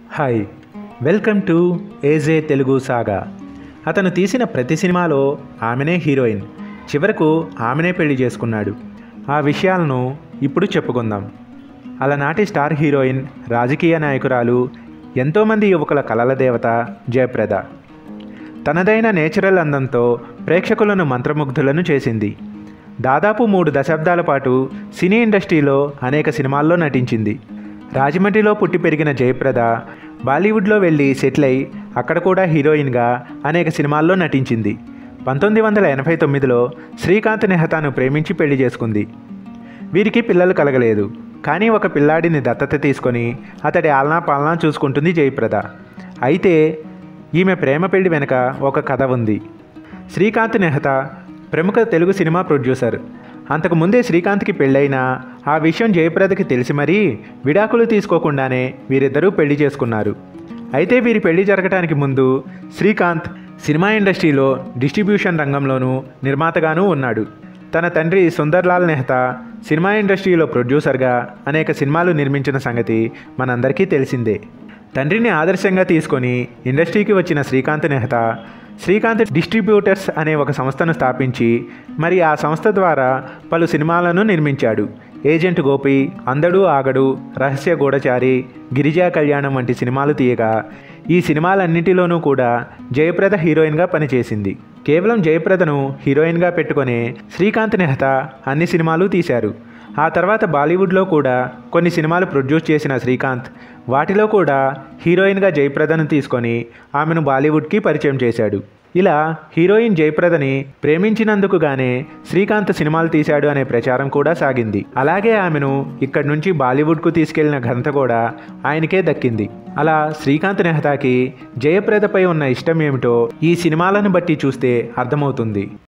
hi welcome to A J Telugu saga అతను తీసిన ప్రతి సినిమాలో ఆమెనే హీరోయిన్ చివరకు ఆమెనే పెళ్లి చేసుకున్నాడు ఆ విషయాలను ఇప్పుడు చెప్పుకుందాం అలనాటి స్టార్ హీరోయిన్ రాజకీయ నాయకురాలు ఎంతోమంది యువకుల కలల దేవత జయప్రద తనదైన నేచురల్ అందంతో ప్రేక్షకులను మంత్రముగ్ధులను చేసింది దాదాపు మూడు దశాబ్దాల పాటు సినీ ఇండస్ట్రీలో అనేక సినిమాల్లో నటించింది రాజమండ్రిలో పుట్టి పెరిగిన జయప్రద బాలీవుడ్లో వెళ్ళి సెటిల్ అయి అక్కడ కూడా హీరోయిన్గా అనేక సినిమాల్లో నటించింది పంతొమ్మిది వందల ఎనభై తొమ్మిదిలో శ్రీకాంత్ నెహతాను ప్రేమించి పెళ్లి చేసుకుంది వీరికి పిల్లలు కలగలేదు కానీ ఒక పిల్లాడిని దత్తత తీసుకొని అతడి ఆలనా పాలనా చూసుకుంటుంది జయప్రద అయితే ఈమె ప్రేమ పెళ్లి వెనుక ఒక కథ ఉంది శ్రీకాంత్ నెహతా ప్రముఖ తెలుగు సినిమా ప్రొడ్యూసర్ అంతకు ముందే శ్రీకాంత్కి పెళ్ళైనా ఆ విషయం జయప్రదకి తెలిసి మరీ విడాకులు తీసుకోకుండానే వీరిద్దరూ పెళ్లి చేసుకున్నారు అయితే వీరి పెళ్లి జరగటానికి ముందు శ్రీకాంత్ సినిమా ఇండస్ట్రీలో డిస్ట్రిబ్యూషన్ రంగంలోనూ నిర్మాతగానూ ఉన్నాడు తన తండ్రి సుందర్లాల్ నెహ్తా సినిమా ఇండస్ట్రీలో ప్రొడ్యూసర్గా అనేక సినిమాలు నిర్మించిన సంగతి మనందరికీ తెలిసిందే తండ్రిని ఆదర్శంగా తీసుకొని ఇండస్ట్రీకి వచ్చిన శ్రీకాంత్ నెహ్తా శ్రీకాంత్ డిస్ట్రిబ్యూటర్స్ అనే ఒక సంస్థను స్థాపించి మరి ఆ సంస్థ ద్వారా పలు సినిమాలను నిర్మించాడు ఏజెంట్ గోపి అందడు ఆగడు రహస్య గూఢచారి గిరిజా కళ్యాణం వంటి సినిమాలు తీయగా ఈ సినిమాలన్నింటిలోనూ కూడా జయప్రద హీరోయిన్గా పనిచేసింది కేవలం జయప్రదను హీరోయిన్గా పెట్టుకొని శ్రీకాంత్ నెహ్తా అన్ని సినిమాలు తీశారు ఆ తర్వాత బాలీవుడ్లో కూడా కొన్ని సినిమాలు ప్రొడ్యూస్ చేసిన శ్రీకాంత్ వాటిలో కూడా హీరోయిన్గా జయప్రదను తీసుకొని ఆమెను బాలీవుడ్కి పరిచయం చేశాడు ఇలా హీరోయిన్ జయప్రదని ప్రేమించినందుకు గానే శ్రీకాంత్ సినిమాలు తీశాడు అనే ప్రచారం కూడా సాగింది అలాగే ఆమెను ఇక్కడి నుంచి బాలీవుడ్కు తీసుకెళ్లిన ఘనత కూడా ఆయనకే దక్కింది అలా శ్రీకాంత్ నెహతాకి జయప్రదపై ఉన్న ఇష్టం ఏమిటో ఈ సినిమాలను బట్టి చూస్తే అర్థమవుతుంది